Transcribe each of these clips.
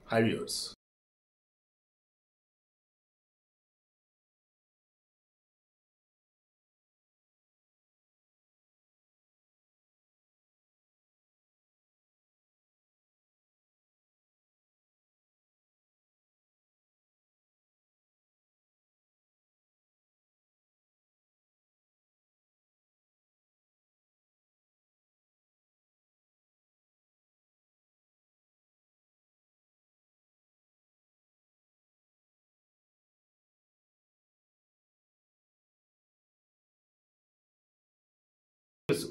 High viewers తెలుసు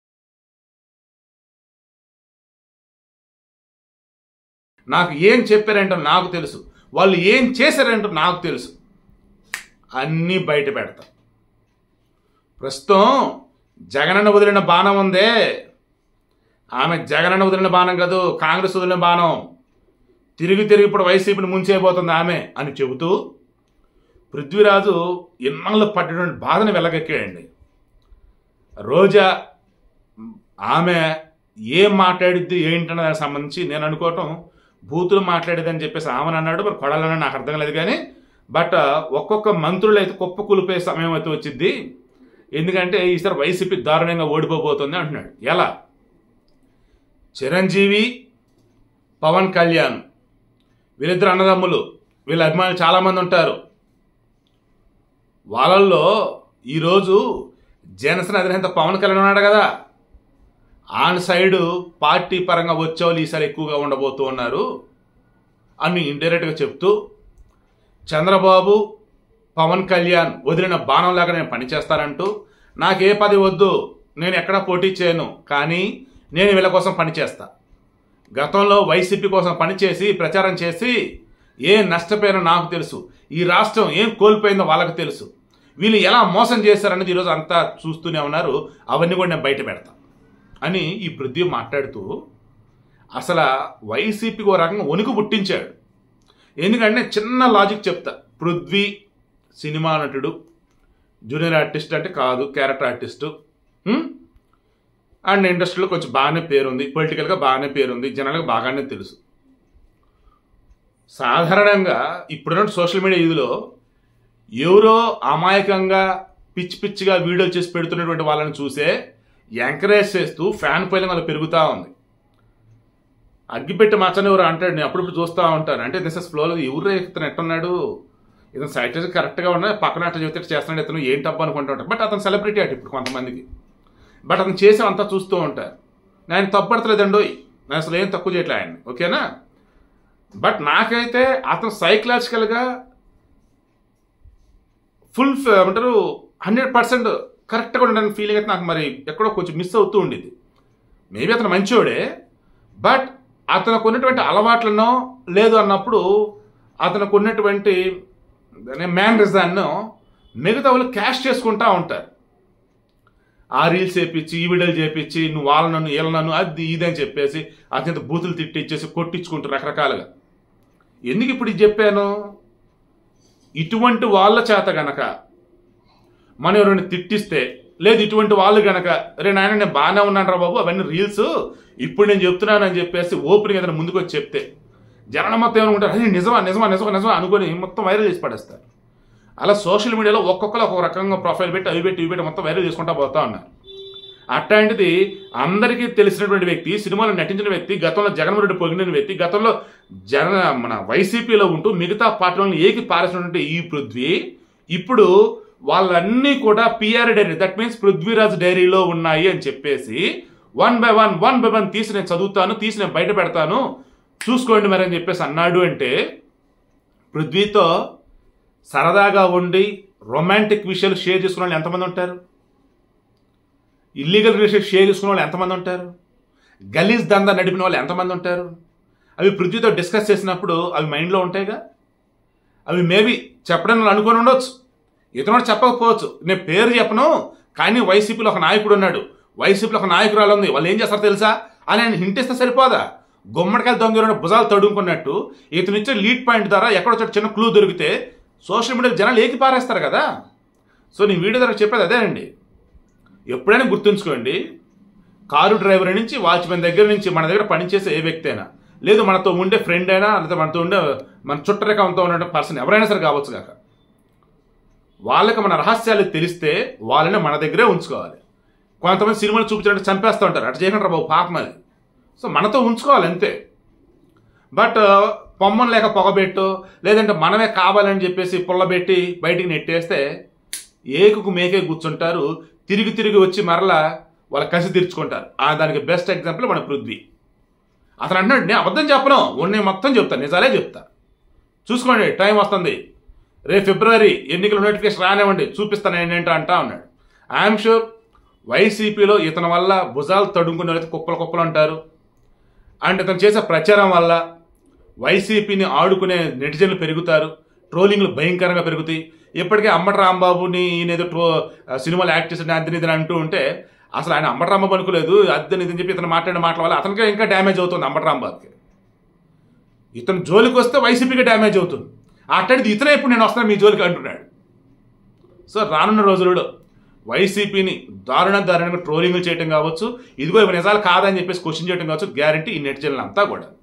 నాకు ఏం చెప్పారంటో నాకు తెలుసు వాళ్ళు ఏం చేశారంటో నాకు తెలుసు అన్నీ బయట పెడతా ప్రస్తుతం జగనన్న వదిలిన బాణం ఉందే ఆమె జగనన్న వదిలిన బాణం కాదు కాంగ్రెస్ వదిలిన బాణం తిరిగి తిరిగి ఇప్పుడు వైసీపీని ముంచేయబోతుంది ఆమె అని చెబుతూ పృథ్వీరాజు ఇన్నాళ్ళు పడ్డటువంటి బాధను వెళ్ళగక్కాడండి రోజా ఆమె ఏం మాట్లాడిద్ది ఏంటన్న దానికి సంబంధించి నేను అనుకోవటం బూతులు మాట్లాడేదని చెప్పేసి ఆమెను అన్నాడు మరి కొడాలని నాకు అర్థం లేదు కానీ బట్ ఒక్కొక్క మంత్రులు అయితే కుప్ప కులిపే సమయం అయితే వచ్చింది ఎందుకంటే ఈసారి వైసీపీ దారుణంగా ఓడిపోబోతుంది అంటున్నాడు ఎలా చిరంజీవి పవన్ కళ్యాణ్ వీళ్ళిద్దరు అన్నదమ్ములు వీళ్ళ అభిమానులు చాలామంది ఉంటారు వాళ్ళల్లో ఈరోజు జనసేన అధినేత పవన్ కళ్యాణ్ ఉన్నాడు కదా ఆన్ సైడ్ పార్టీ పరంగా వచ్చేవాళ్ళు ఈసారి ఎక్కువగా ఉండబోతూ ఉన్నారు అని ఇండైరెక్ట్గా చెప్తూ చంద్రబాబు పవన్ కళ్యాణ్ వదిలిన బాణంలాగా నేను పనిచేస్తానంటూ నాకు ఏ పది వద్దు నేను ఎక్కడ పోటీ చేయను కానీ నేను వీళ్ళ కోసం పనిచేస్తా గతంలో వైసీపీ కోసం పనిచేసి ప్రచారం చేసి ఏం నష్టపోయినా నాకు తెలుసు ఈ రాష్ట్రం ఏం కోల్పోయిందో వాళ్ళకి తెలుసు వీళ్ళు ఎలా మోసం చేశారనేది ఈరోజు అంతా చూస్తూనే ఉన్నారు అవన్నీ కూడా నేను బయట పెడతా అని ఈ పృథ్వీ మాట్లాడుతూ అసలు వైసీపీకి ఓ రకంగా వణుకు పుట్టించాడు ఎందుకంటే చిన్న లాజిక్ చెప్తా పృథ్వీ సినిమా నటుడు జూనియర్ ఆర్టిస్ట్ అంటే కాదు క్యారెక్టర్ ఆర్టిస్టు ఉం? అండ్ ఇండస్ట్రీలో కొంచెం బాగానే పేరుంది పొలిటికల్గా బాగానే పేరుంది జనాలకు బాగానే తెలుసు సాధారణంగా ఇప్పుడున్న సోషల్ మీడియా ఇదిలో ఎవరో అమాయకంగా పిచ్చి పిచ్చిగా వీడియోలు చేసి పెడుతున్నటువంటి వాళ్ళని చూసే ఎంకరేజ్ చేస్తూ ఫ్యాన్ ఫైలింగ్ వాళ్ళు పెరుగుతూ ఉంది అగ్గిపెట్టి మచ్చని ఎవరు అంటాడు నేను అప్పుడప్పుడు చూస్తూ ఉంటాను అంటే దిస్ ఇస్ ఫ్లోలో ఎవరు ఇతను ఎట్టున్నాడు ఇతను సైట్ కరెక్ట్గా ఉన్నా పక్కన అట్లా చెబితే చేస్తున్నాడు ఇతను ఏంటి అబ్బా అనుకుంటూ ఉంటాడు బట్ అతను సెలబ్రిటీ అటు ఇప్పుడు కొంతమందికి బట్ అతను చేసే అంతా చూస్తూ ఉంటారు నేను తప్పడతలేదండోయ్ నేను అసలు ఏం తక్కువ చేయట్లే ఆయన్ని ఓకేనా బట్ నాకైతే అతను సైకలాజికల్గా ఫుల్ ఏమంటారు హండ్రెడ్ పర్సెంట్ కరెక్ట్గా ఉండని ఫీలింగ్ అయితే నాకు మరి ఎక్కడో కొంచెం మిస్ అవుతూ ఉండేది మేబీ అతను మంచోడే బట్ అతనికి ఉన్నటువంటి అలవాట్లను లేదు అన్నప్పుడు అతనికి ఉన్నటువంటి మ్యానరిజాన్ని మిగతా వాళ్ళు క్యాష్ చేసుకుంటా ఉంటారు ఆ రీల్స్ చేపించి ఈ వీడియోలు చేపించి నువ్వు వాళ్ళ నన్ను వీళ్ళ నన్ను అది ఇది అని చెప్పేసి అత్యంత బూతులు తిట్టిచ్చేసి కొట్టించుకుంటారు రకరకాలుగా ఎందుకు ఇప్పుడు ఇది చెప్పాను ఇటువంటి వాళ్ళ చేత గనక మనం ఎవరైనా తిట్టిస్తే లేదు ఇటువంటి వాళ్ళు గనక రే నాయన నేను బాగానే ఉన్నాను రా బాబు అవన్నీ రీల్స్ ఇప్పుడు నేను చెప్తున్నాను అని చెప్పేసి ఓపెనింగ్ ఏదైనా ముందుకు వచ్చి చెప్తే జనం మొత్తం ఏమనుకుంటారు అది నిజమా నిజమా నిజమా నిజమా అనుకొని మొత్తం వైరల్ చేసి పడేస్తారు అలా సోషల్ మీడియాలో ఒక్కొక్కరు ఒక్కొక్క రకంగా ప్రొఫైల్ పెట్టి అవి పెట్టి ఇవి పెట్టి మొత్తం వైరల్ చేసుకుంటా పోతా ఉన్నారు అట్లాంటిది అందరికీ తెలిసినటువంటి వ్యక్తి సినిమాలో నటించిన వ్యక్తి గతంలో జగన్మోహన్ రెడ్డి పొగిడిన వ్యక్తి గతంలో జగన్ మన వైసీపీలో ఉంటూ మిగతా పార్టీలను ఏకి పారేసినటువంటి ఈ పృథ్వీ ఇప్పుడు వాళ్ళన్నీ కూడా PR diary that means Prithviraj డైరీలో ఉన్నాయి అని చెప్పేసి one by one one by one తీసి నేను చదువుతాను తీసి నేను బయట పెడతాను చూసుకోండి మరి అని చెప్పేసి అన్నాడు అంటే పృథ్వీతో సరదాగా ఉండి రొమాంటిక్ విషయాలు షేర్ చేసుకున్న వాళ్ళు ఎంతమంది ఉంటారు ఇల్లీగల్ రిలేషన్ షేర్ చేసుకున్న వాళ్ళు ఎంతమంది ఉంటారు గలీజ్ దందా నడిపిన వాళ్ళు ఎంతమంది ఉంటారు అవి పృథ్వీతో డిస్కస్ చేసినప్పుడు అవి మైండ్లో ఉంటాయిగా అవి మేబీ చెప్పడం వాళ్ళు అనుకొని ఉండొచ్చు ఇతను చెప్పకపోవచ్చు నేను పేరు చెప్పను కానీ వైసీపీలో ఒక నాయకుడు ఉన్నాడు వైసీపీలో ఒక నాయకురాలు ఉంది వాళ్ళు ఏం చేస్తారో తెలుసా అని ఆయన హింట్ ఇస్తే సరిపోదా గుమ్మడికాయలు దొంగ భుజాలు తడుముకున్నట్టు ఇతను ఇచ్చే లీడ్ పాయింట్ ద్వారా ఎక్కడో చోట చిన్న క్లూ దొరికితే సోషల్ మీడియా జనాలు ఏకి పారేస్తారు కదా సో నేను వీడియో ద్వారా చెప్పేది అదేనండి ఎప్పుడైనా గుర్తుంచుకోండి కారు డ్రైవర్ నుంచి వాచ్మెన్ దగ్గర నుంచి మన దగ్గర పనిచేసే ఏ వ్యక్తి అయినా లేదు మనతో ఉండే ఫ్రెండ్ అయినా లేదా మనతో ఉండే మన చుట్టరికంతో ఉన్న పర్సన్ ఎవరైనా సరే కావచ్చు కాక వాళ్ళకి మన రహస్యాలు తెలిస్తే వాళ్ళని మన దగ్గరే ఉంచుకోవాలి కొంతమంది సినిమాలు చూపించినట్టు చంపేస్తూ ఉంటారు అటు చేయకుండా బాబు పాపం అది సో మనతో ఉంచుకోవాలి అంతే బట్ పొమ్మను లేక పొగబెట్టు లేదంటే మనమే కావాలని చెప్పేసి పుల్లబెట్టి బయటికి నెట్టేస్తే ఏకుకు మేకే కూర్చుంటారు తిరిగి తిరిగి వచ్చి మరలా వాళ్ళ కసి తీర్చుకుంటారు ఆ దానికి బెస్ట్ ఎగ్జాంపుల్ మన పృథ్వీ అతను అంటున్నాడు నేను అబద్ధం చెప్పను ఉన్నే మొత్తం చెప్తాను నిజాలే చెప్తా చూసుకోండి టైం వస్తుంది రేపు ఫిబ్రవరి ఎన్నికల నోటిఫికేషన్ రానివ్వండి చూపిస్తాను ఏంటంటే అంటా ఉన్నాడు ఐఎమ్ షూర్ వైసీపీలో ఇతని వల్ల భుజాలు తడుముకునే వాళ్ళైతే కుప్పలు కుప్పలు అంటారు అండ్ ఇతను చేసే ప్రచారం వల్ల వైసీపీని ఆడుకునే నెటిజన్లు పెరుగుతారు ట్రోలింగ్లు భయంకరంగా పెరుగుతాయి ఇప్పటికే అమ్మటి రాంబాబుని ఈయన ఏదో ట్రో సినిమాలు యాక్ట్ చేసిన అద్దెని ఇదని అంటూ ఉంటే అసలు ఆయన అమ్మటి రాంబాబు అనుకోలేదు అద్దెని ఇదని చెప్పి ఇతను మాట్లాడిన మాటల వల్ల అతనికి ఇంకా డ్యామేజ్ అవుతుంది అమ్మటి రాంబాబుకి ఇతను జోలికి వస్తే వైసీపీకి డ్యామేజ్ అవుతుంది అట్టడిది ఇతనే ఇప్పుడు నేను వస్తాను మీ జోలికి అంటున్నాడు సో రానున్న రోజులలో వైసీపీని దారుణ దారుణంగా ట్రోలింగ్లు చేయడం కావచ్చు ఇదిగో ఇవి నిజాలు కాదని చెప్పేసి క్వశ్చన్ చేయడం కావచ్చు గ్యారంటీ ఈ నెటిజన్లు అంతా కూడా